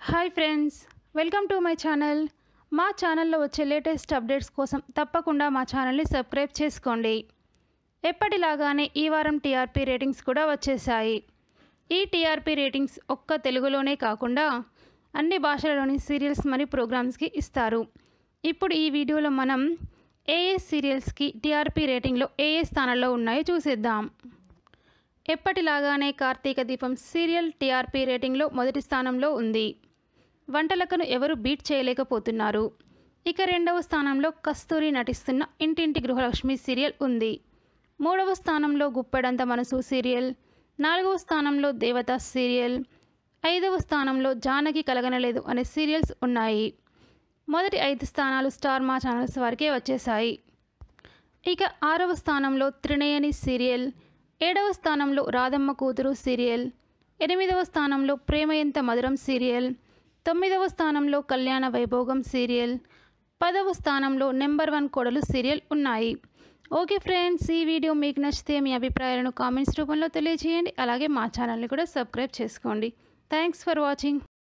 hi friends welcome to my channel మా ఛానల్లో వచ్చే లేటెస్ట్ అప్డేట్స్ కోసం తప్పకుండా మా ఛానల్ని సబ్స్క్రైబ్ చేసుకోండి ఎప్పటిలాగానే ఈ వారం టీఆర్పీ రేటింగ్స్ కూడా వచ్చేసాయి ఈ టీఆర్పీ రేటింగ్స్ ఒక్క తెలుగులోనే కాకుండా అన్ని భాషలలోని సీరియల్స్ మరియు ప్రోగ్రామ్స్కి ఇస్తారు ఇప్పుడు ఈ వీడియోలో మనం ఏ ఏ సీరియల్స్కి టీఆర్పీ రేటింగ్లో ఏ ఏ స్థానాల్లో ఉన్నాయో చూసేద్దాం ఎప్పటిలాగానే కార్తీక దీపం సీరియల్ టీఆర్పీ రేటింగ్లో మొదటి స్థానంలో ఉంది వంటలకను ఎవరు బీట్ చేయలేకపోతున్నారు ఇక రెండవ స్థానంలో కస్తూరి నటిస్తున్న ఇంటింటి గృహలక్ష్మి సీరియల్ ఉంది మూడవ స్థానంలో గుప్పెడంత మనసు సీరియల్ నాలుగవ స్థానంలో దేవత సీరియల్ ఐదవ స్థానంలో జానకి కలగనలేదు అనే సీరియల్స్ ఉన్నాయి మొదటి ఐదు స్థానాలు స్టార్ మా ఛానల్స్ వారికే వచ్చేసాయి ఇక ఆరవ స్థానంలో త్రినయని సీరియల్ ఏడవ స్థానంలో రాధమ్మ కూతురు సీరియల్ ఎనిమిదవ స్థానంలో ప్రేమ ఎంత మధురం సీరియల్ తొమ్మిదవ స్థానంలో కళ్యాణ వైభోగం సీరియల్ పదవ స్థానంలో నెంబర్ వన్ కొడలు సీరియల్ ఉన్నాయి ఓకే ఫ్రెండ్స్ ఈ వీడియో మీకు నచ్చితే మీ అభిప్రాయాలను కామెంట్స్ రూపంలో తెలియజేయండి అలాగే మా ఛానల్ని కూడా సబ్స్క్రైబ్ చేసుకోండి థ్యాంక్స్ ఫర్ వాచింగ్